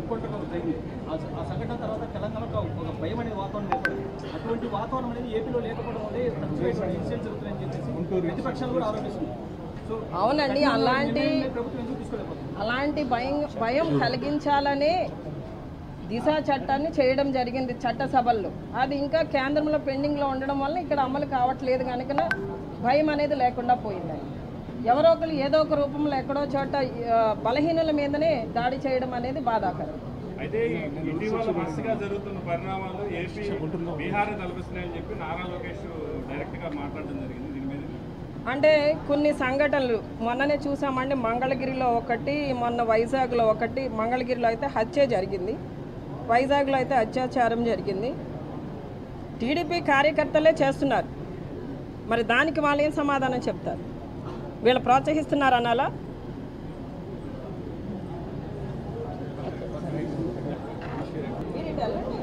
Encounter ఒక జరిగింది ఆ స- ఆ సంఘటన తర్వాత తెలంగాణలో ఒక ఒక భయం అనేది వాతావరణం ఏర్పడింది అటువంటి వాతావరణం అనేది ఏపీలో లేకపోవడం వల్లే తరచుగా ఇటువంటి ఇన్సిడెంట్స్ జరుగుతున్నాయని చెప్పేసి ప్రతిపక్షాలు కూడా ఆరోపిస్తుంది సో అవునండి కఠినమైన అలాంటి నిర్ణయాన్ని ప్రభుత్వం ఎందుకు తీసుకోలేకపోతుంది అలాంటి భయం భయం కలిగించాలనే దిశ చట్టాన్ని చేయడం జరిగింది చట్టసభల్లో అది ఇంకా కేంద్రంలో పెండింగ్లో ఉండడం వల్ల ఇక్కడ అమలు కావట్లేదు కనుక భయం అనేది లేకుండా పోయిందండి ఎవరో ఒకరు ఏదో ఒక రూపంలో ఎక్కడో చోట ఆ, బలహీనుల మీదనే దాడి చేయడం అనేది బాధాకరం అయితే ఈ ఇటీవల వరుసగా జరుగుతున్న పరిణామాలు ఏపీ బీహార్ తలపిస్తున్నాయని చెప్పి నారా లోకేష్ డైరెక్ట్ గా మాట్లాడడం జరిగింది దీని మీద అంటే కొన్ని సంఘటనలు మొన్ననే చూసామండి మంగళగిరిలో ఒకటి మొన్న వైజాగ్లో ఒకటి మంగళగిరిలో అయితే హత్య జరిగింది వైజాగ్లో అయితే అత్యాచారం జరిగింది టీడీపీ కార్యకర్తలే చేస్తున్నారు మరి దానికి వాళ్ళు ఏం సమాధానం చెప్తారు వీళ్ళు ప్రోత్సహిస్తున్నారు అనాలా మీరు ఇటు వెళ్ళండి.